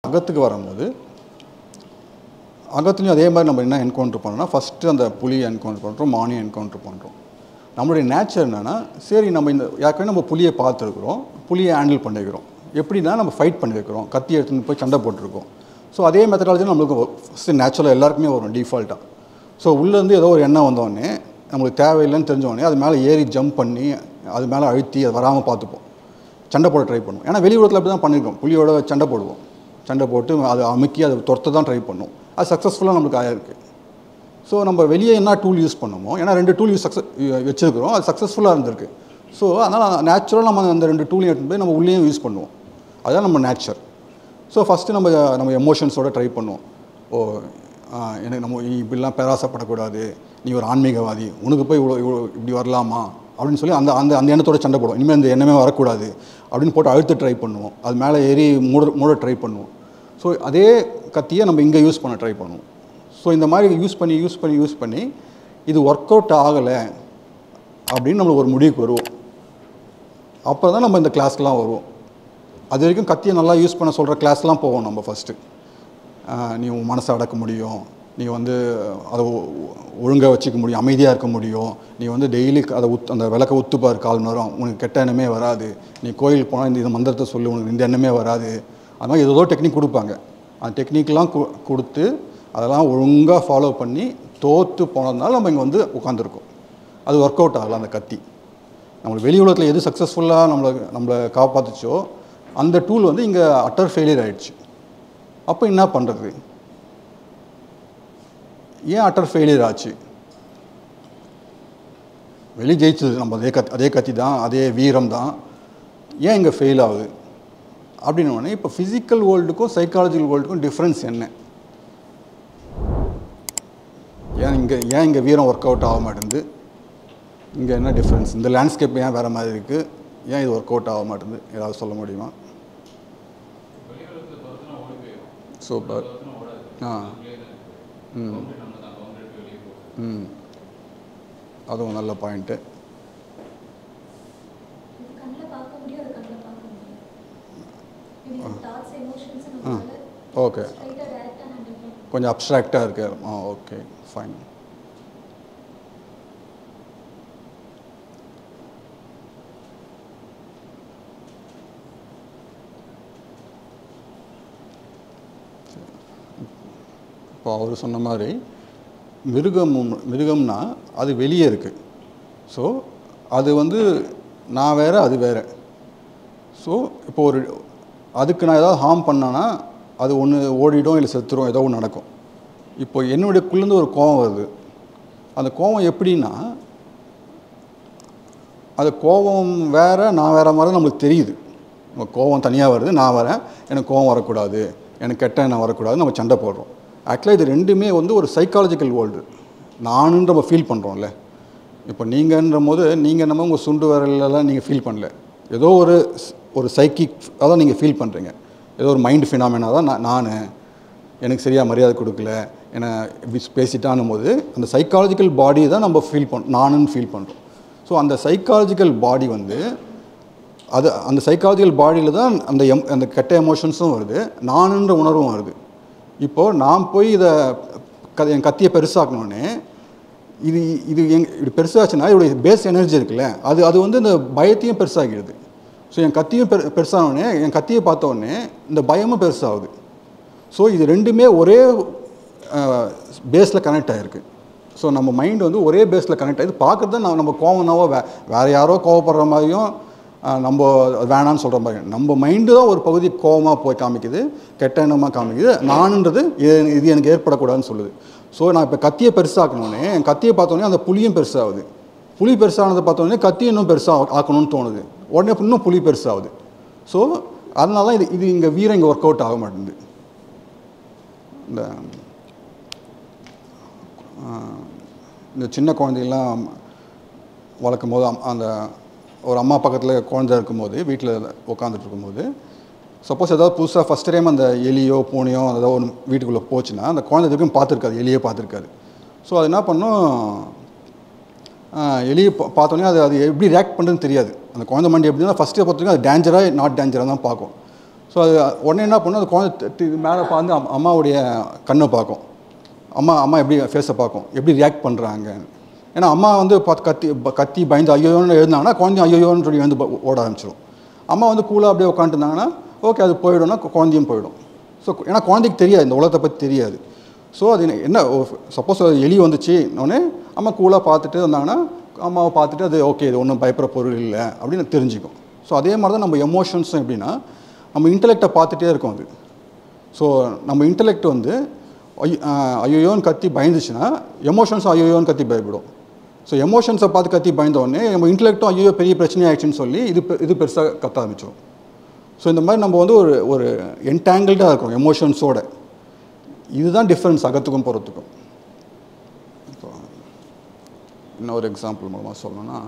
அகத்துக்கு வரும்போது அகத்துலேயும் அதே மாதிரி நம்ம என்ன என்கவுண்டர் பண்ணோம்னா ஃபஸ்ட்டு அந்த புலியை என்கவுண்டர் பண்ணுறோம் மானியை என்கவுண்டர் பண்ணுறோம் நம்மளுடைய நேச்சர் என்னென்னா சரி நம்ம இந்த ஏற்கனவே நம்ம புலியை பார்த்துருக்குறோம் புலியை ஹேண்டில் பண்ணிக்கிறோம் எப்படின்னா நம்ம ஃபைட் பண்ணியிருக்கிறோம் கத்தி எடுத்துன்னு போய் சண்டை போட்டிருக்கோம் ஸோ அதே மெத்தடாலஜி நம்மளுக்கு ஃபஸ்ட்டு நேச்சுரலாக எல்லாருக்குமே வரும் டிஃபால்ட்டாக ஸோ உள்ளேருந்து ஏதோ ஒரு எண்ணம் வந்தோடனே நம்மளுக்கு தேவையில்லைன்னு தெரிஞ்சோடனே அது மேலே ஏறி ஜம்ப் பண்ணி அது மேலே அழுத்தி அது வராமல் பார்த்துப்போம் சண்டை போட ட்ரை பண்ணுவோம் ஏன்னா வெளி உலகத்தில் அப்படி தான் பண்ணியிருக்கோம் புலியோட சண்டை போடுவோம் சண்டை போட்டு அதை அமுக்கி அதை துரத்த தான் ட்ரை பண்ணும் அது சக்ஸஸ்ஃபுல்லாக நம்மளுக்கு ஆயிருக்கு ஸோ நம்ம வெளியே என்ன டூல் யூஸ் பண்ணுமோ ஏன்னா ரெண்டு டூல் யூஸ் சக்ஸஸ் வச்சுருக்கிறோம் அது சக்ஸஸ்ஃபுல்லாக இருந்திருக்கு ஸோ அதனால் நேச்சுரலாக நம்ம அந்த ரெண்டு டூலையும் எடுத்துன்னு போய் நம்ம உள்ளேயும் யூஸ் பண்ணுவோம் அதுதான் நம்ம நேச்சர் ஸோ ஃபஸ்ட்டு நம்ம நம்ம எமோஷன்ஸோட ட்ரை பண்ணுவோம் ஓ ஆ, எனக்கு நம்ம நீ இப்படிலாம் பேராசப்படக்கூடாது நீ ஒரு ஆன்மீகவாதி உனக்கு போய் இவ்வளோ இவ்வளோ இப்படி வரலாமா அப்படின்னு சொல்லி அந்த அந்த அந்த எண்ணத்தோட சண்டை போடுவோம் இனிமேல் இந்த எண்ணமே வரக்கூடாது அப்படின்னு போட்டு அழுத்த ட்ரை பண்ணுவோம் அது மேலே ஏறி மூட மூட ட்ரை பண்ணுவோம் ஸோ அதே கத்தியை நம்ம இங்கே யூஸ் பண்ண ட்ரை பண்ணுவோம் ஸோ இந்த மாதிரி யூஸ் பண்ணி யூஸ் பண்ணி யூஸ் பண்ணி இது ஒர்க் அவுட் ஆகலை அப்படின்னு நம்மளுக்கு ஒரு முடிவுக்கு வருவோம் அப்போ தான் நம்ம இந்த கிளாஸ்க்கெலாம் வருவோம் அது வரைக்கும் கத்தியை நல்லா யூஸ் பண்ண சொல்கிற கிளாஸ்லாம் போவோம் நம்ம ஃபஸ்ட்டு நீ உன் மனசை அடக்க முடியும் நீ வந்து அதை ஒழுங்காக வச்சுக்க முடியும் அமைதியாக இருக்க முடியும் நீ வந்து டெய்லி அதை உத் அந்த விளக்க உத்துப்பார் கால் மணி நேரம் உனக்கு கெட்ட எண்ணமே வராது நீ கோயிலுக்கு போனால் இந்த இந்த மந்திரத்தை சொல்லு உனக்கு இந்த எண்ணமே வராது அது மாதிரி ஏதோ டெக்னிக் கொடுப்பாங்க அந்த டெக்னிக்லாம் கு கொடுத்து அதெல்லாம் ஒழுங்காக ஃபாலோ பண்ணி தோற்று போனதுனால நம்ம இங்கே வந்து உட்காந்துருக்கோம் அது ஒர்க் அவுட் ஆகல அந்த கத்தி நம்மளுக்கு வெளி உலகத்தில் எது சக்ஸஸ்ஃபுல்லாக நம்மளை நம்மளை காப்பாற்றுச்சோ அந்த டூல் வந்து இங்கே அட்டர் ஃபெயிலியர் ஆயிடுச்சு அப்போ என்ன பண்ணுறது ஏன் அட்டர் ஃபெயிலியர் ஆச்சு வெளி ஜெயிச்சது நம்ம அதே கத்தி அதே கத்தி தான் அதே வீரம் தான் ஏன் இங்கே ஃபெயில் ஆகுது அப்படின்னு உடனே இப்போ ஃபிசிக்கல் வேர்ல்டுக்கும் சைக்காலஜிக்கல் வேர்ல்டுக்கும் டிஃப்ரென்ஸ் என்ன ஏன் இங்கே ஏன் இங்கே வீரம் ஒர்க் அவுட் ஆக மாட்டேங்குது இங்கே என்ன டிஃப்ரென்ஸ் இந்த லேண்ட்ஸ்கேப் ஏன் வேறு மாதிரி இருக்குது ஏன் இது ஒர்க் அவுட் ஆக மாட்டேங்குது ஏதாவது சொல்ல முடியுமா சூப்பர் ஆ ம் ம் அதுவும் நல்ல பாயிண்ட்டு இது கண்ணுல பார்க்க முடியும் அது கண்ணுல பார்க்க முடியும் இது தாட்ஸ் எமோஷன்ஸ் நம்மளால ஓகே ஸ்ட்ரைட்டா டைரக்டா ஹேண்டில் பண்ண கொஞ்சம் அப்ட்ராக்டாக இருக்கு ஆ ஓகே ஃபைன் இப்போ அவர் சொன்ன மாதிரி மிருகம் மிருகம்னா அது வெளியே இருக்குது ஸோ அது வந்து நான் வேற அது வேற ஸோ இப்போ ஒரு அதுக்கு நான் ஏதாவது ஹார்ம் பண்ணேன்னா அது ஒன்று ஓடிடும் இல்லை செத்துரும் ஏதோ ஒன்று நடக்கும் இப்போ என்னுடையக்குள்ளேருந்து ஒரு கோவம் வருது அந்த கோவம் எப்படின்னா அது கோவம் வேற நான் வேற மாதிரி நம்மளுக்கு தெரியுது நம்ம கோவம் தனியாக வருது நான் வரேன் எனக்கு கோவம் வரக்கூடாது எனக்கு கெட்ட எண்ணம் வரக்கூடாது நம்ம சண்டை போடுறோம் ஆக்சுவலாக இது ரெண்டுமே வந்து ஒரு சைக்காலஜிக்கல் வேர்ல்டு நானுன்னு நம்ம ஃபீல் பண்ணுறோம்ல இப்போ நீங்கன்ற போது நீங்கள் நம்ம உங்கள் சுண்டு விரலெல்லாம் நீங்கள் ஃபீல் பண்ணல ஏதோ ஒரு ஸ்- ஒரு சைக்கிக் அதான் நீங்கள் ஃபீல் பண்ணுறீங்க ஏதோ ஒரு மைண்ட் ஃபினாமினா தான் நான் நான் எனக்கு சரியாக மரியாதை கொடுக்கல என்னை இப்படி பேசிட்டானும் போது அந்த சைக்காலஜிக்கல் பாடி தான் நம்ம ஃபீல் பண்ண நானுன்னு ஃபீல் பண்ணுறோம் ஸோ அந்த சைக்காலஜிக்கல் பாடி வந்து அது அந்த சைக்காலஜிக்கல் பாடியில் தான் அந்த எம் அந்த கெட்ட எமோஷன்ஸும் வருது நானுன்ற உணர்வும் வருது இப்போது நான் போய் இதை க என் கத்தியை பெருசாக்கணுன்னே இது இது எங் இப்படி பெருசாச்சுன்னா இதோடைய பேஸ் எனர்ஜி இருக்குல்ல அது அது வந்து இந்த பயத்தையும் பெருசாகிடுது ஸோ என் கத்தியும் பெரு பெருசானோடனே என் கத்தியை பார்த்த உடனே இந்த பயமும் பெருசாகுது ஸோ இது ரெண்டுமே ஒரே பேஸில் கனெக்ட் ஆகிருக்கு ஸோ நம்ம மைண்ட் வந்து ஒரே பேஸில் கனெக்ட் ஆகிது பார்க்குறது தான் நம்ம கோவம்னாவோ வே வேறு யாரோ கோவப்படுற மாதிரியும் அஹ், நம்ம அது வேணான்னு சொல்கிற மாதிரி நம்ம மைண்டு தான் ஒரு பகுதி கோவமாக போய் காமிக்குது கெட்ட எண்ணமாக காமிக்குது நானுன்றது இது இது எனக்கு ஏற்படக்கூடாதுன்னு சொல்லுது ஸோ நான் இப்போ கத்தியை பெருசாக்கணுன்னே என் கத்தியை பார்த்தோன்னே அந்த புளியும் பெருசாகுது புளி பெருசானதை பார்த்தோன்னே கத்தி இன்னும் பெருசாக ஆக்கணும்னு தோணுது உடனே இன்னும் புளி பெருசாகுது ஸோ அதனால தான் இது இது இங்கே வீரம் இங்கே ஒர்க் அவுட் ஆக மாட்டேங்குது இந்த ஆஹ், இந்த சின்ன குழந்தைகள்லாம் வளர்க்கும் போது அம்- அந்த ஒரு அம்மா பக்கத்தில் குழந்தை இருக்கும்போது வீட்டில் உட்காந்துட்டு இருக்கும்போது சப்போஸ் ஏதாவது புதுசாக ஃபஸ்ட் டைம் அந்த எலியோ பூனையோ ஏதோ ஒன்று வீட்டுக்குள்ளே போச்சுன்னா அந்த குழந்தை இதுக்கும் பார்த்துருக்காது எலியே பார்த்துருக்காது ஸோ அது என்ன பண்ணும் ஆஹ், எலியை பா- பார்த்தோன்னே அது அது எப்படி ரியாக்ட் பண்ணுறதுன்னு தெரியாது அந்த குழந்தை மண்டி எப்படின்னா ஃபஸ்ட்டு பொறுத்தவரைக்கும் அது டேஞ்சராக நாட் டேஞ்சராக தான் பார்க்கும் ஸோ அது உடனே என்ன பண்ணும் அது குழந்தை மேலே பார்த்து அம்- அம்மாவுடைய கண்ணை பார்க்கும் அம்மா அம்மா எப்படி ஃபேஸை பார்க்கும் எப்படி ரியாக்ட் பண்ணுறாங்க ஏன்னா அம்மா வந்து பார்த்து கத்தி ப- கத்தி பயந்து ஐயோன்னு எழுந்தாங்கன்னா குழந்தையும் ஐயோன்னு சொல்லி வந்து ப- ஓட ஆரம்பிச்சிடும் அம்மா வந்து கூலாக அப்படியே உட்காந்துருந்தாங்கன்னா ஓகே அது போயிடும்னா கு- குழந்தையும் போயிடும் ஸோ ஏன்னா குழந்தைக்கு தெரியாது இந்த உலகத்தை பற்றி தெரியாது ஸோ அது என்ன- என்ன சப்போஸ் எலி வந்துச்சு உடனே அம்மா கூலாக பார்த்துட்டு வந்தாங்கன்னா அம்மாவை பார்த்துட்டு அது ஓகே இது ஒன்றும் பயப்படுற பொருள் இல்லை அப்படின்னு தெரிஞ்சுக்கும் ஸோ அதே மாதிரி தான் நம்ம எமோஷன்ஸும் எப்படின்னா நம்ம இன்டலெக்டை பார்த்துட்டே இருக்கோம் அது ஸோ நம்ம இன்டலெக்ட் வந்து ஐ- ஆஹ் ஐயோயோன்னு கத்தி பயந்துச்சுன்னா எமோஷன்ஸும் ஐயோயோன்னு கத்தி பயப்படும் ஸோ எமோஷன்ஸை பார்த்து கத்தி பயந்த உடனே நம்ம இன்டலெக்ட்டும் ஐயோ பெரிய பிரச்சனை ஆயிடுச்சுன்னு சொல்லி இது பெ- இது பெருசாக கத்த ஆரம்பிச்சிடும் ஸோ இந்த மாதிரி நம்ம வந்து ஒரு ஒரு என்டாங்கிள்டாக இருக்கிறோம் எமோஷன்ஸோட இதுதான் டிஃப்ரென்ஸ் அகத்துக்கும் புறத்துக்கும் இப்போ இன்னொரு எக்ஸாம்பிள் மூலமாக சொல்லணும்னா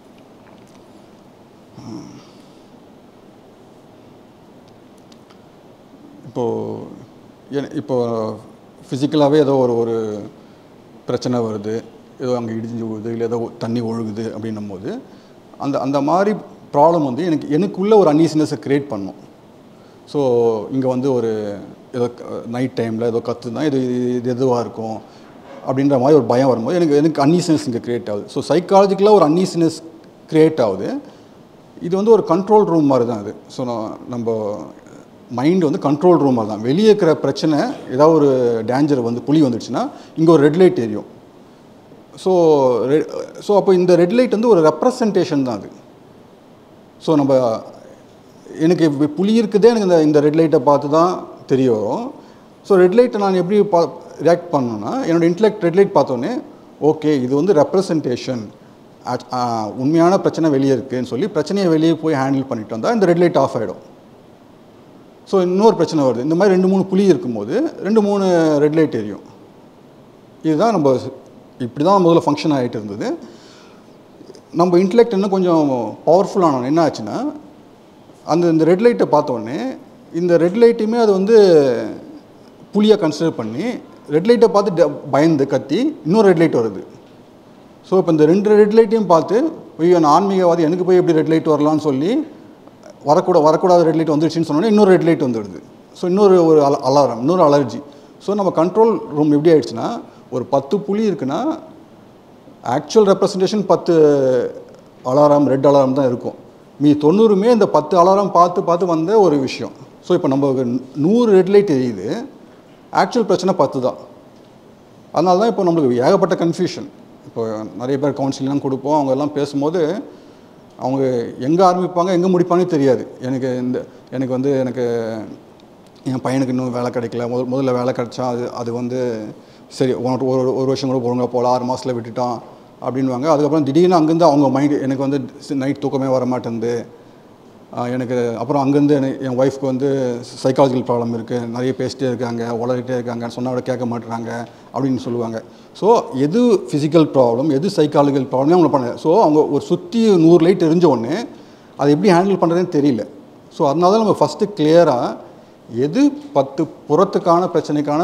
இப்போது இப்போ ஃபிசிக்கலாகவே ஏதோ ஒரு ஒரு பிரச்சனை வருது ஏதோ அங்கே இடிஞ்சு விழுது இல்லை ஏதோ தண்ணி ஒழுகுது அப்படின்னும் போது அந்த அந்த மாதிரி ப்ராப்ளம் வந்து எனக்கு எனக்குள்ள ஒரு அன்ஈசினஸை க்ரியேட் பண்ணும் ஸோ இங்கே வந்து ஒரு ஏதோ நைட் டைமில் ஏதோ கத்துனா இது இது எதுவாக இருக்கும் அப்படின்ற மாதிரி ஒரு பயம் வரும்போது எனக்கு எனக்கு அன்ஈசினஸ் இங்கே க்ரியேட் ஆகுது ஸோ சைக்காலஜிக்கலாக ஒரு அன்ஈசினஸ் க்ரியேட் ஆகுது இது வந்து ஒரு கண்ட்ரோல் ரூம் மாதிரி தான் இது ஸோ நம்ம மைண்ட் வந்து கண்ட்ரோல் ரூம் மாதிரி தான் வெளியே இருக்கிற பிரச்சனை ஏதாவது ஒரு டேஞ்சர் வந்து புலி வந்துடுச்சுன்னா இங்கே ஒரு ரெட் லைட் எரியும் ஸோ ஸோ அப்போ இந்த ரெட் லைட் வந்து ஒரு ரெப்ரசன்டேஷன் தான் அது ஸோ நம்ம எனக்கு இப்ப புலி இருக்குதே எனக்கு இந்த இந்த ரெட் லைட்டை பார்த்து தான் தெரிய வரும் ஸோ ரெட் லைட்டை நான் எப்படி பா ரியாக்ட் பண்ணேன்னா என்னோட இன்டலெக்ட் ரெட் லைட் பார்த்தோன்னே ஓகே இது வந்து ரெப்ரசன்டேஷன் உண்மையான பிரச்சனை வெளியே இருக்குன்னு சொல்லி பிரச்சனையை வெளியே போய் ஹேண்டில் பண்ணிட்டு வந்தால் இந்த ரெட் லைட் ஆஃப் ஆகிடும் ஸோ இன்னொரு பிரச்சனை வருது இந்த மாதிரி ரெண்டு மூணு புலி இருக்கும்போது ரெண்டு மூணு ரெட் லைட் எரியும் இதுதான் நம்ம இப்படி தான் முதல்ல ஃபங்க்ஷன் ஆகிட்டு இருந்தது நம்ம இன்டலெக்ட் இன்னும் கொஞ்சம் பவர்ஃபுல்லான என்ன ஆச்சுன்னா அந்த இந்த ரெட் லைட்டை பார்த்தோன்னே இந்த ரெட் லைட்டையுமே அது வந்து புலியாக கன்சிடர் பண்ணி ரெட் லைட்டை பார்த்து ட- பயந்து கத்தி இன்னொரு ரெட் லைட் வருது ஸோ இப்போ இந்த ரெண்டு ரெட் லைட்டையும் பார்த்து ஐயோ நான் ஆன்மீகவாதி எனக்கு போய் எப்படி ரெட் லைட் வரலாம்னு சொல்லி வரக்கூட வரக்கூடாத ரெட் லைட் வந்துடுச்சுன்னு சொன்னோன்னே இன்னொரு ரெட் லைட் வந்துடுது ஸோ இன்னொரு ஒரு அல அலாரம் இன்னொரு அலர்ஜி ஸோ நம்ம கண்ட்ரோல் ரூம் எப்படி ஆயிடுச்சுன்னா ஒரு பத்து புலி இருக்குன்னா ஆக்சுவல் ரெப்ரசன்டேஷன் பத்து அலாரம் ரெட் அலாரம் தான் இருக்கும் மீ தொண்ணூறுமே இந்த பத்து அலாரம் பார்த்து பார்த்து வந்த ஒரு விஷயம் ஸோ இப்போ நம்ம நூறு ரெட் லைட் எரியுது ஆக்சுவல் பிரச்சனை பத்து தான் அதனால தான் இப்போ நம்மளுக்கு ஏகப்பட்ட கன்ஃபியூஷன் இப்போ நிறைய பேர் கவுன்சிலிங்லாம் கொடுப்போம் அவங்க எல்லாம் பேசும்போது அவங்க எங்கே ஆரம்பிப்பாங்க எங்கே முடிப்பாங்கன்னு தெரியாது எனக்கு இந்த எனக்கு வந்து எனக்கு என் பையனுக்கு இன்னும் வேலை கிடைக்கல முதல் முதல்ல வேலை கிடைச்சா அது அது வந்து சரி உனக்கு ஒரு ஒரு வருஷம் கூட ஒழுங்கா போகல ஆறு மாதத்தில் விட்டுட்டான் அப்படின்வாங்க அதுக்கப்புறம் திடீர்னு அங்கேருந்து அவங்க மைண்டு எனக்கு வந்து நைட் தூக்கமே வர மாட்டேங்குது ஆஹ் எனக்கு அப்புறம் அங்கேருந்து எனக்கு என் ஒய்ஃப்க்கு வந்து சைக்காலஜிக்கல் ப்ராப்ளம் இருக்குது நிறைய பேசிட்டே இருக்காங்க உளறிட்டே இருக்காங்க சொன்னா கூட கேட்க மாட்டுறாங்க அப்படின்னு சொல்லுவாங்க ஸோ எது ஃபிசிக்கல் ப்ராப்ளம் எது சைக்காலஜிக்கல் ப்ராப்ளம் அவங்க பண்ண ஸோ அவங்க ஒரு சுற்றி நூறு லைட் எரிஞ்ச உடனே அதை எப்படி ஹேண்டில் பண்ணுறதுன்னு தெரியல ஸோ அதனால தான் நம்ம ஃபஸ்ட்டு கிளியராக எது பத்து புறத்துக்கான பிரச்சனைக்கான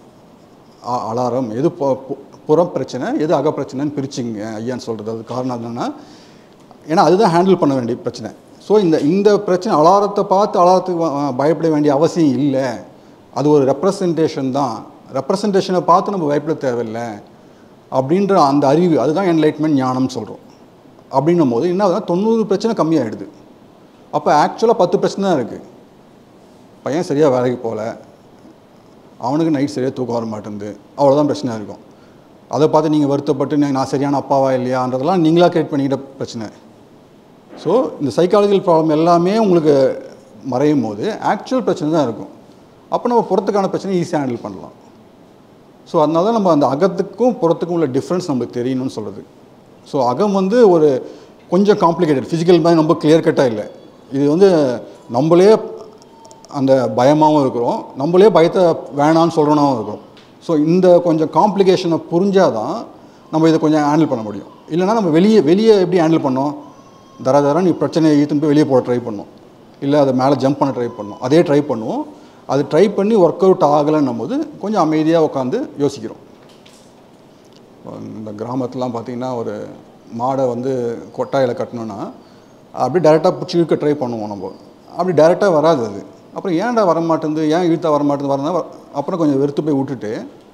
அ- அலாரம் எது பு- பு- புறம் பிரச்சனை எது அக பிரச்சனைன்னு பிரிச்சுங்க ஐயான்னு சொல்கிறது அது காரணம் என்னென்னா ஏன்னா அதுதான் ஹேண்டில் பண்ண வேண்டிய பிரச்சனை ஸோ இந்த இந்த பிரச்சனை அலாரத்தை பார்த்து அலாரத்துக்கு வ- அஹ் பயப்பட வேண்டிய அவசியம் இல்லை அது ஒரு ரெப்ரசன்டேஷன் தான் ரெப்ரசன்டேஷனை பார்த்து நம்ம பயப்பட தேவையில்லை அப்படின்ற அந்த அறிவு அதுதான் என்லைட்மெண்ட் ஞானம்னு சொல்கிறோம் அப்படின்னும் போது என்ன ஆகுதுன்னா தொண்ணூறு பிரச்சனை கம்மியாயிடுது அப்போ ஆக்சுவலாக பத்து பிரச்சனை தான் இருக்குது பையன் சரியாக வேலைக்கு போகல அவனுக்கு நைட் சரியாக தூக்கம் வர மாட்டேங்குது அவ்வளோதான் பிரச்சனை இருக்கும் அதை பார்த்து நீங்கள் வருத்தப்பட்டு நீ- நான் சரியான அப்பாவா இல்லையான்றதெல்லாம் நீங்களாக கிரியேட் பண்ணிக்கிட்ட பிரச்சனை ஸோ இந்த சைக்காலஜிக்கல் ப்ராப்ளம் எல்லாமே உங்களுக்கு மறையும் போது ஆக்சுவல் பிரச்சனை தான் இருக்கும் அப்போ நம்ம புறத்துக்கான பிரச்சனை ஈஸியாக ஹேண்டில் பண்ணலாம் ஸோ அதனால தான் நம்ம அந்த அகத்துக்கும் புறத்துக்கும் உள்ள டிஃப்ரென்ஸ் நம்மளுக்கு தெரியணும்னு சொல்கிறது ஸோ அகம் வந்து ஒரு கொஞ்சம் காம்ப்ளிகேட்டட் ஃபிசிக்கல் மாதிரி ரொம்ப கிளியர் கட்டாக இல்லை இது வந்து நம்மளே அந்த பயமாகவும் இருக்கிறோம் நம்மளே பயத்தை வேணான்னு சொல்கிறோனாவும் இருக்கிறோம் ஸோ இந்த கொஞ்சம் காம்ப்ளிகேஷனை புரிஞ்சால் தான் நம்ம இதை கொஞ்சம் ஹேண்டில் பண்ண முடியும் இல்லைன்னா நம்ம வெளியே வெளியே எப்படி ஹேண்டில் பண்ணோம் தர தர நீ பிரச்சனையை ஈத்துன்னு போய் வெளியே போட ட்ரை பண்ணோம் இல்லை அதை மேலே ஜம்ப் பண்ண ட்ரை பண்ணோம் அதே ட்ரை பண்ணுவோம் அது ட்ரை பண்ணி ஒர்க் அவுட் ஆகலைன்னும் போது கொஞ்சம் அமைதியாக உட்காந்து யோசிக்கிறோம் இப்போ இந்த கிராமத்துலாம் பார்த்தீங்கன்னா ஒரு மாடை வந்து கொட்டாயில் கட்டணும்னா அப்படி டைரெக்டாக பிடிச்சி இழுக்க ட்ரை பண்ணுவோம் நம்ம அப்படி டைரெக்டாக வராது அது அப்புறம் ஏன்டா வர மாட்டேங்குது ஏன் இழுத்தா வர மாட்டேங்குது வரனா அப்புறம் கொஞ்சம் வெறுத்து போய் விட்டுட்டு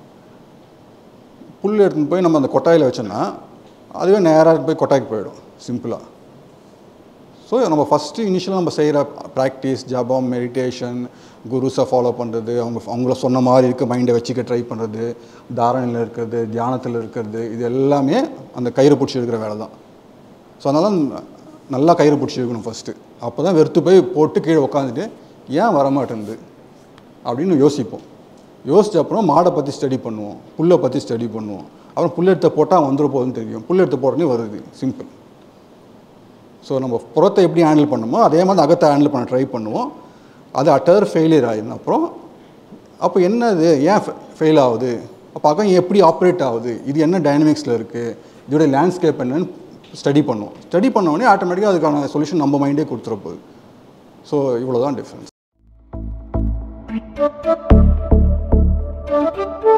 புல் எடுத்துன்னு போய் நம்ம அந்த கொட்டாயில் வச்சோன்னா அதுவே நேராக போய் கொட்டாய்க்கு போயிடும் சிம்பிளாக ஸோ நம்ம ஃபஸ்ட்டு இனிஷியலாக நம்ம செய்கிற ப்ராக்டிஸ் ஜபம் மெடிடேஷன் குருஸை ஃபாலோ பண்ணுறது அவங்க அவங்கள சொன்ன மாதிரி இருக்க மைண்டை வச்சுக்க ட்ரை பண்ணுறது தாரணையில் இருக்கிறது தியானத்தில் இருக்கிறது இது எல்லாமே அந்த கயிறு பிடிச்சி இருக்கிற வேலை தான் ஸோ அதனால நல்லா கயிறு பிடிச்சி இருக்கணும் ஃபஸ்ட்டு அப்போ தான் வெறுத்து போய் போட்டு கீழே உட்காந்துட்டு ஏன் வரமாட்டேங்குது அப்படின்னு யோசிப்போம் யோசிச்ச அப்புறம் மாடை பற்றி ஸ்டடி பண்ணுவோம் புல்லை பற்றி ஸ்டடி பண்ணுவோம் அப்புறம் புல் எடுத்த போட்டால் வந்துட போகுதுன்னு தெரியும் புல் எடுத்து போட்டோன்னே வருது சிம்பிள் ஸோ நம்ம புறத்தை எப்படி ஹேண்டில் பண்ணுமோ அதே மாதிரி அகத்தை ஹேண்டில் பண்ண ட்ரை பண்ணுவோம் அது அட்டர் ஃபெயிலியர் ஆகிடும் அப்புறம் அப்போ என்னது ஏன் ஃபெயில் ஆகுது அப்போ அகம் எப்படி ஆப்ரேட் ஆகுது இது என்ன டைனமிக்ஸில் இருக்குது இதோட லேண்ட்ஸ்கேப் என்னன்னு ஸ்டடி பண்ணுவோம் ஸ்டடி பண்ண உடனே ஆட்டோமேட்டிக்காக அதுக்கான சொல்யூஷன் நம்ம மைண்டே கொடுத்துற போகுது ஸோ இவ்வளோ தான் டிஃப்ரென்ஸ்